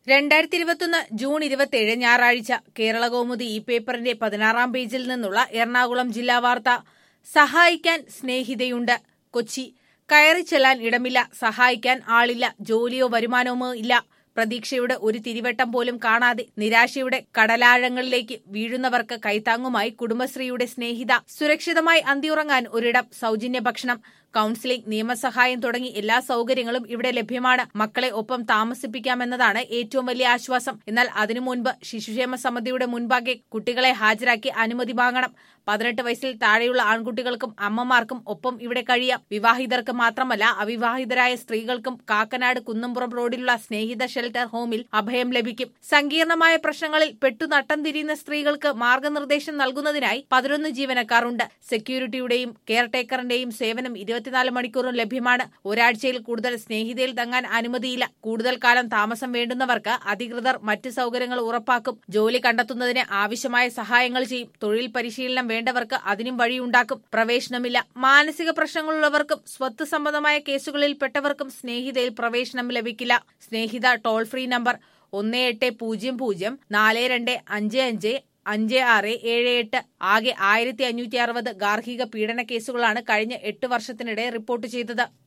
രണ്ടായിരത്തി ഇരുപത്തൊന്ന് ജൂൺ ഇരുപത്തിയേഴ് ഞായറാഴ്ച കേരള കൗമുദി ഈ പേപ്പറിന്റെ പതിനാറാം പേജിൽ നിന്നുള്ള എറണാകുളം ജില്ലാ വാർത്ത സഹായിക്കാൻ സ്നേഹിതയുണ്ട് കൊച്ചി കയറി ചെല്ലാൻ ഇടമില്ല സഹായിക്കാൻ ആളില്ല ജോലിയോ വരുമാനമോ ഇല്ല പ്രതീക്ഷയുടെ ഒരു തിരിവട്ടം പോലും കാണാതെ നിരാശയുടെ കടലാഴങ്ങളിലേക്ക് വീഴുന്നവർക്ക് കൈത്താങ്ങുമായി കുടുംബശ്രീയുടെ സ്നേഹിത സുരക്ഷിതമായി അന്തിയുറങ്ങാൻ ഒരിടം സൗജന്യ ഭക്ഷണം കൌൺസിലിംഗ് നിയമസഹായം തുടങ്ങി എല്ലാ സൗകര്യങ്ങളും ഇവിടെ ലഭ്യമാണ് മക്കളെ ഒപ്പം താമസിപ്പിക്കാമെന്നതാണ് ഏറ്റവും വലിയ ആശ്വാസം എന്നാൽ അതിനു മുൻപ് ശിശുക്ഷേമ സമിതിയുടെ മുൻപാകെ കുട്ടികളെ ഹാജരാക്കി അനുമതി വാങ്ങണം പതിനെട്ട് വയസ്സിൽ താഴെയുള്ള ആൺകുട്ടികൾക്കും അമ്മമാർക്കും ഒപ്പം ഇവിടെ കഴിയാം വിവാഹിതർക്ക് മാത്രമല്ല അവിവാഹിതരായ സ്ത്രീകൾക്കും കാക്കനാട് കുന്നംപുറം റോഡിലുള്ള സ്നേഹിത ഷെൽട്ടർ ഹോമിൽ അഭയം ലഭിക്കും സങ്കീർണമായ പ്രശ്നങ്ങളിൽ പെട്ടു നട്ടം തിരിയുന്ന സ്ത്രീകൾക്ക് മാർഗനിർദ്ദേശം നൽകുന്നതിനായി പതിനൊന്ന് ജീവനക്കാരുണ്ട് സെക്യൂരിറ്റിയുടെയും കെയർടേക്കറിന്റെയും സേവനം ഇരുപത്തിനാല് മണിക്കൂറും ലഭ്യമാണ് ഒരാഴ്ചയിൽ കൂടുതൽ സ്നേഹിതയിൽ തങ്ങാൻ അനുമതിയില്ല കൂടുതൽ കാലം താമസം വേണ്ടുന്നവർക്ക് അധികൃതർ മറ്റ് സൗകര്യങ്ങൾ ഉറപ്പാക്കും ജോലി കണ്ടെത്തുന്നതിന് ആവശ്യമായ സഹായങ്ങൾ ചെയ്യും തൊഴിൽ പരിശീലനം വേണ്ടവർക്ക് അതിനും വഴിയുണ്ടാക്കും പ്രവേശനമില്ല മാനസിക പ്രശ്നങ്ങളുള്ളവർക്കും സ്വത്ത് സംബന്ധമായ കേസുകളിൽ പെട്ടവർക്കും സ്നേഹിതയിൽ പ്രവേശനം ലഭിക്കില്ല സ്നേഹിത ടോൾ ഫ്രീ നമ്പർ ഒന്ന് എട്ട് പൂജ്യം പൂജ്യം നാല് രണ്ട് അഞ്ച് അഞ്ച് അഞ്ച് ആറ് ഏഴ് എട്ട് ആകെ ആയിരത്തി അഞ്ഞൂറ്റി അറുപത് ഗാർഹിക പീഡന കേസുകളാണ് കഴിഞ്ഞ എട്ട് വർഷത്തിനിടെ റിപ്പോർട്ട് ചെയ്തത്